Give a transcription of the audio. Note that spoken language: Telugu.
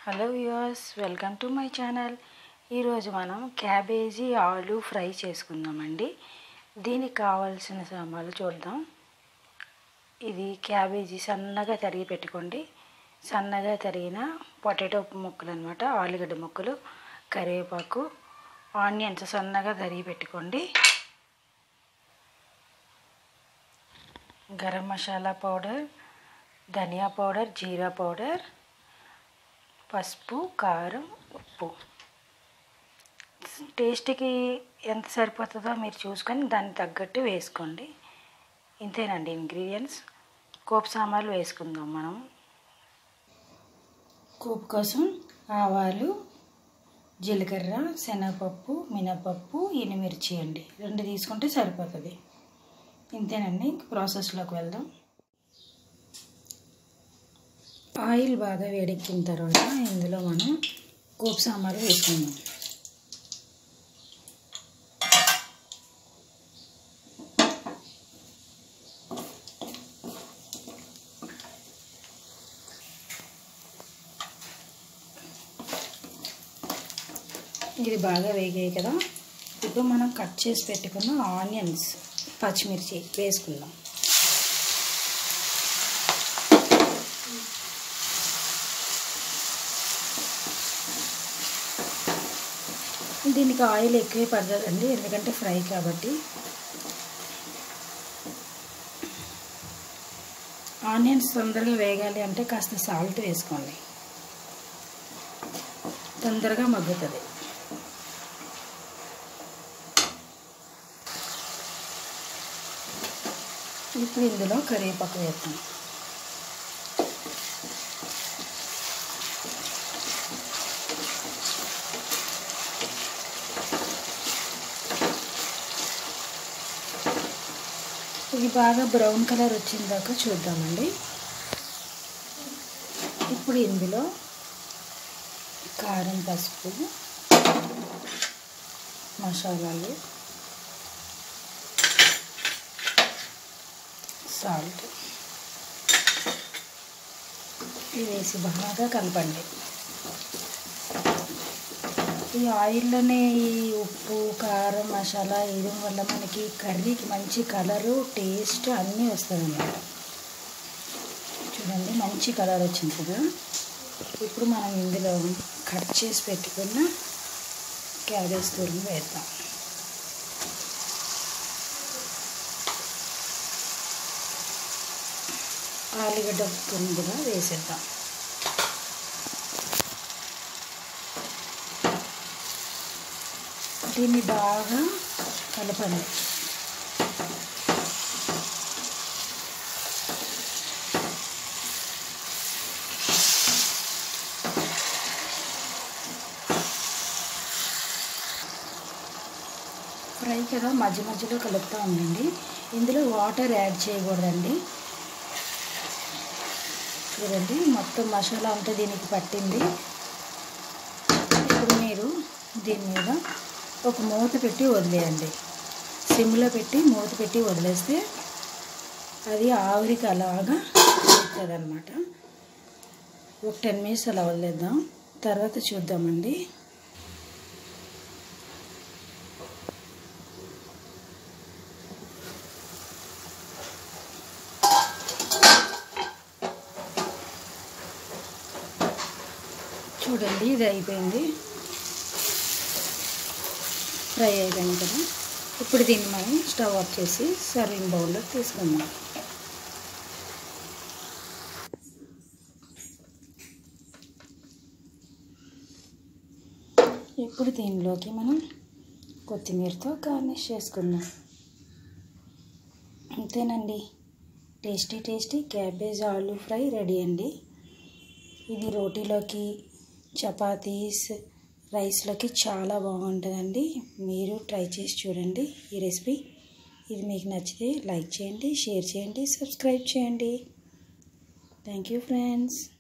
hello viewers welcome to my channel ఈరోజు మనం క్యాబేజీ ఆలు ఫ్రై చేసుకుందామండి దీనికి కావాల్సిన సామాన్లు చూద్దాం ఇది క్యాబేజీ సన్నగా తరిగి పెట్టుకోండి సన్నగా తరిగిన పొటాటో ముక్కలు అనమాట ఆలుగడ్డ ముక్కలు కరివేపాకు ఆనియన్స్ సన్నగా తరిగి పెట్టుకోండి గరం మసాలా పౌడర్ ధనియా పౌడర్ జీరా పౌడర్ పసుపు కారం ఉప్పు టేస్ట్కి ఎంత సరిపోతుందో మీరు చూసుకొని దానికి తగ్గట్టు వేసుకోండి ఇంతేనండి ఇంగ్రీడియంట్స్ కోపు సామాన్లు వేసుకుందాం మనం కోపు కోసం ఆవాలు జీలకర్ర శనగపప్పు మినపప్పు ఎనిమిర్చి అండి రెండు తీసుకుంటే సరిపోతుంది ఇంతేనండి ప్రాసెస్లోకి వెళ్దాం ఆయిల్ బాగా వేడెక్కిన తర్వాత ఇందులో మనం కోపు సాంబారు వేసుకుందాం ఇది బాగా వేగాయి కదా ఇప్పుడు మనం కట్ చేసి పెట్టుకున్న ఆనియన్స్ పచ్చిమిర్చి వేసుకుందాం దీనికి ఆయిల్ ఎక్కువే పడదండి ఎందుకంటే ఫ్రై కాబట్టి ఆనియన్స్ తొందరగా వేగాలి అంటే కాస్త సాల్ట్ వేసుకోండి తొందరగా మగ్గుతుంది ఇప్పుడు ఇందులో కరివేపాకు వేస్తాం ఇది బాగా బ్రౌన్ కలర్ వచ్చిన దాకా చూద్దామండి ఇప్పుడు ఇందులో కారం పసుపు మసాలాలు సాల్ట్ ఇవి వేసి బాగా కలపండి ఈ ఆయిల్లోనే ఈ ఉప్పు కారం మసాలా వేయడం వల్ల మనకి కర్రీకి మంచి కలరు టేస్ట్ అన్నీ వస్తుంది అన్నమాట చూడండి మంచి కలర్ వచ్చింది కదా ఇప్పుడు మనం ఇందులో కట్ చేసి పెట్టుకున్న క్యాబేజ్ తురుము వేద్దాం ఆలుగడ్డ తురుము కూడా వేసేద్దాం దీన్ని బాగా కలపండి ఫ్రై కదా మధ్య మధ్యలో కలుపుతూ ఉండండి ఇందులో వాటర్ యాడ్ చేయకూడదండి చూడండి మొత్తం మసాలా అంతా దీనికి పట్టింది ఇప్పుడు మీరు దీని మీద ఒక మూత పెట్టి వదిలేయండి సిమ్లో పెట్టి మూత పెట్టి వదిలేస్తే అది ఆవిరికి అలాగా వస్తుంది అనమాట ఒక టెన్ మినిట్స్ అలా వదిలేద్దాం తర్వాత చూద్దామండి చూడండి ఇది అయిపోయింది ఫ్రై అయిపోయింది కదా ఇప్పుడు దీన్ని మనం స్టవ్ ఆఫ్ చేసి సర్వింగ్ బౌల్లో తీసుకుందాం ఇప్పుడు దీనిలోకి మనం కొత్తిమీరతో గార్నిష్ చేసుకుందాం అంతేనండి tasty tasty cabbage aloo fry ready అండి ఇది రోటీలోకి చపాతీస్ రైస్లోకి చాలా బాగుంటుందండి మీరు ట్రై చేసి చూడండి ఈ రెసిపీ ఇది మీకు నచ్చితే లైక్ చేయండి షేర్ చేయండి సబ్స్క్రైబ్ చేయండి థ్యాంక్ యూ ఫ్రెండ్స్